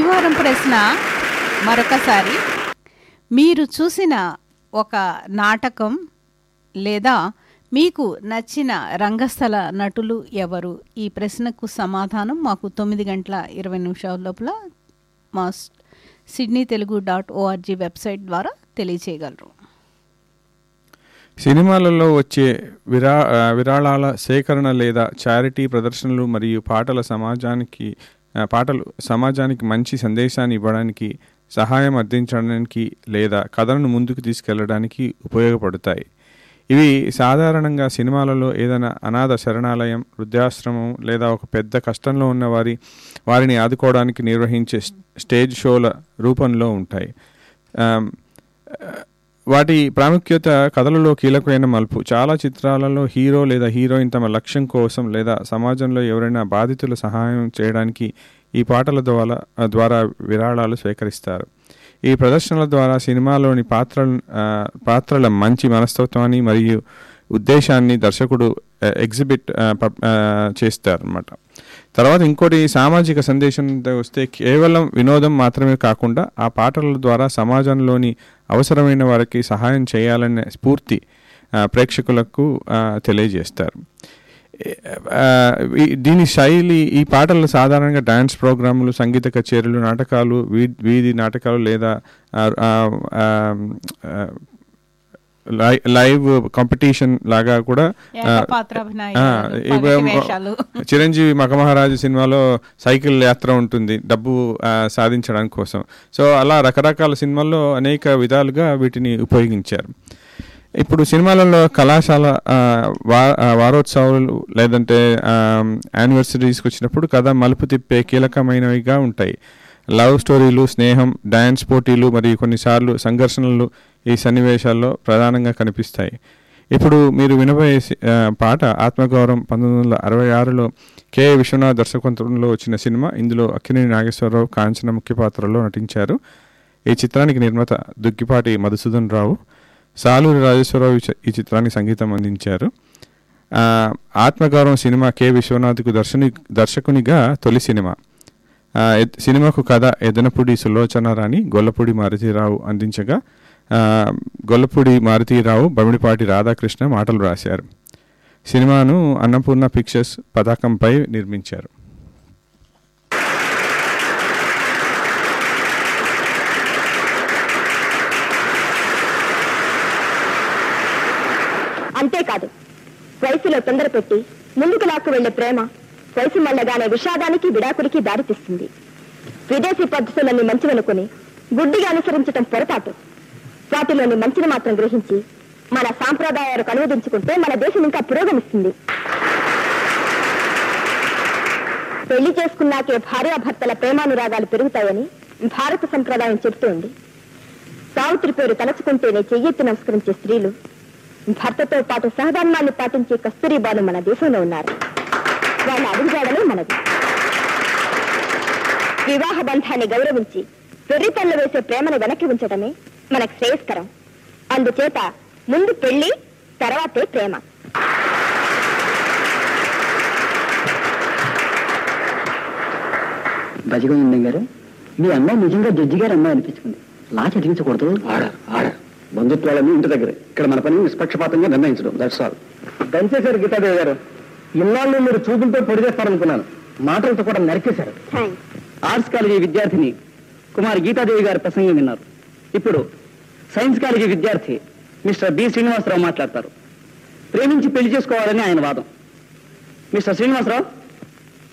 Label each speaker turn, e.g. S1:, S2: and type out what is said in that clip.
S1: వారం ప్రశ్న మరొకసారి మీరు చూసిన ఒక నాటకం లేదా మీకు నచ్చిన రంగస్థల నటులు ఎవరు ఈ ప్రశ్నకు సమాధానం మాకు తొమ్మిది గంటల ఇరవై నిమిషాల లోపల మా స్- Sydney Telugu dot ORG website ద్వారా తెలియచేయగలరు
S2: సినిమాలలో వచ్చే విరా ఆ, విరాళాల సేకరణ లేదా చారిటీ ప్రదర్శనలు మరియు పాటల సమాజానికి ఆ, పాటలు సమాజానికి మంచి సందేశాన్ని ఇవ్వడానికి సహాయం అందించడానికి లేదా కథలను ముందుకు తీసుకెళ్లడానికి ఉపయోగపడతాయి ఇవి సాధారణంగా సినిమాలలో ఏదైనా అనాథ శరణాలయం వృద్ధాశ్రమం లేదా ఒక పెద్ద కష్టంలో ఉన్న వారి వారిని ఆదుకోవడానికి నిర్వహించే స్- స్టేజ్ షోల రూపంలో ఉంటాయి ఆమ్, వాటి ప్రాముఖ్యత కథలలో కీలకమైన మలుపు చాలా చిత్రాలలో హీరో లేదా హీరోయిన్ తమ లక్ష్యం కోసం లేదా సమాజంలో ఎవరైనా బాధితుల సహాయం చేయడానికి ఈ పాటల ద్వారా ద్వారా విరాళాలు స్వీకరిస్తారు ఈ ప్రదర్శనల ద్వారా సినిమాలోని పాత్రల ఆ, పాత్రల మంచి మనస్తత్వాన్ని మరియు ఉద్దేశాన్ని దర్శకుడు ఎగ్జిబిట్ చేస్తారనమాట తర్వాత ఇంకోటి సామాజిక సందేశం వస్తే కేవలం వినోదం మాత్రమే కాకుండా ఆ పాటల ద్వారా సమాజంలోని అవసరమైన వారికి సహాయం చేయాలనే స్ఫూర్తి ఆ, ప్రేక్షకులకు ఆ, తెలియజేస్తారు ఆ, ఈ- దీని శైలి ఈ పాటలు సాధారణంగా డ్యాన్స్ ప్రోగ్రాములు సంగీత కచేరీలు నాటకాలు వీ- వీధి నాటకాలు లేదా ఆ, ఆ, ఆ, ఆ, లై- లైవ్ కాంపిటీషన్ లాగా కూడా ఆ,
S1: ఏకపాత్రాభినయాలు,
S2: ఆ,
S1: పగటి
S2: ఇవ-
S1: వేషాలు.
S2: చిరంజీవి మగమహారాజు సినిమాలో సైకిల్ యాత్ర ఉంటుంది డబ్బు ఆ, సాధించడానికి కోసం సో అలా రకరకాల సినిమాల్లో అనేక విధాలుగా వీటిని ఉపయోగించారు ఇప్పుడు సినిమాలలో కళాశాల ఆ, వా- ఆ, వారోత్సవాలు లేదంటే యానివర్సరీస్కి వచ్చినప్పుడు కథ మలుపు తిప్పే కీలకమైనవిగా ఉంటాయి లవ్ స్టోరీలు స్నేహం డ్యాన్స్ పోటీలు మరియు కొన్నిసార్లు సంఘర్షణలు ఈ సన్నివేశాల్లో ప్రధానంగా కనిపిస్తాయి ఇప్పుడు మీరు వినబోయే సి- ఆ, పాట ఆత్మగౌరవం పంతొమ్మిది వందల అరవై ఆరులో కె విశ్వనాథ్ దర్శకత్వంలో వచ్చిన సినిమా ఇందులో అక్కినేని నాగేశ్వరరావు కాంచన ముఖ్య పాత్రలో నటించారు ఈ చిత్రానికి నిర్మాత దుగ్గిపాటి మధుసూదన్ రావు సాలూరి రాజేశ్వరరావు ఈ చి- ఈ చిత్రానికి సంగీతం అందించారు ఆ, ఆత్మగౌరవం సినిమా కె విశ్వనాథ్కు దర్శని దర్శకునిగా తొలి సినిమా ఆ, ఎద్- సినిమాకు కథ ఎదనపూడి సులోచన రాణి గొల్లపూడి మారుతీరావు అందించగా ఆ, గొల్లపూడి మారుతీరావు బమిడిపాటి రాధాకృష్ణ మాటలు రాశారు సినిమాను అన్నపూర్ణ పిక్చర్స్ పతాకంపై నిర్మించారు
S3: అంతేకాదు వయసులో తొందర పెట్టి ముందుకు లాక్కు వెళ్లే ప్రేమ వయసు మళ్ళగానే విషాదానికి విడాకుడికి దారితీస్తుంది విదేశీ పద్ధతులన్నీ మంచివనుకుని గుడ్డిగా అనుసరించటం పొరపాటు వాటిలోని మంచిని మాత్రం గ్రహించి మన సాంప్రదాయాలకు అనువదించుకుంటే మన దేశం ఇంకా పురోగమిస్తుంది పెళ్లి చేసుకున్నాకే భార్యాభర్తల ప్రేమానురాగాలు పెరుగుతాయని భారత సంప్రదాయం చెబుతోంది సావిత్రి పేరు తలచుకుంటేనే చెయ్యెత్తి నమస్కరించే స్త్రీలు భర్తతో పాటు సహధర్మాన్ని పాటించే కస్తూరిబాలు మన దేశంలో ఉన్నారు వాళ్ళ అడుగుజాడలే మనది వివాహ బంధాన్ని గౌరవించి వెర్రి పనులు వేసే ప్రేమను వెనక్కి ఉంచడమే మనకు శ్రేయస్కరం అందుచేత ముందు పెళ్లి తర్వాతే ప్రేమ
S4: బజిగోవిందం గారు మీ అమ్మాయి నిజంగా జడ్జి గారు అమ్మాయి అనిపించుకుంది లా చదివించకూడదు
S5: ఆర్డర్ ఆర్డర్ బంధుత్వాలని ఇంటి దగ్గరే ఇక్కడ మన పని నిష్పక్షపాతంగా నిర్ణయించడం దట్స్ ఆల్
S4: దయచేశారు గీతాదేవి గారు ఇన్నాళ్ళు మీరు చూపులతో పొడి చేస్తారనుకున్నాను మాటలతో కూడా నరికేశారు ఆర్ట్స్ కాలేజీ విద్యార్థిని కుమార్ గీతాదేవి గారి ప్రసంగం విన్నారు ఇప్పుడు సైన్స్ కాలేజీ విద్యార్థి మిస్టర్ బి శ్రీనివాసరావు మాట్లాడతారు ప్రేమించి పెళ్లి చేసుకోవాలని ఆయన వాదం మిస్టర్ శ్రీనివాసరావు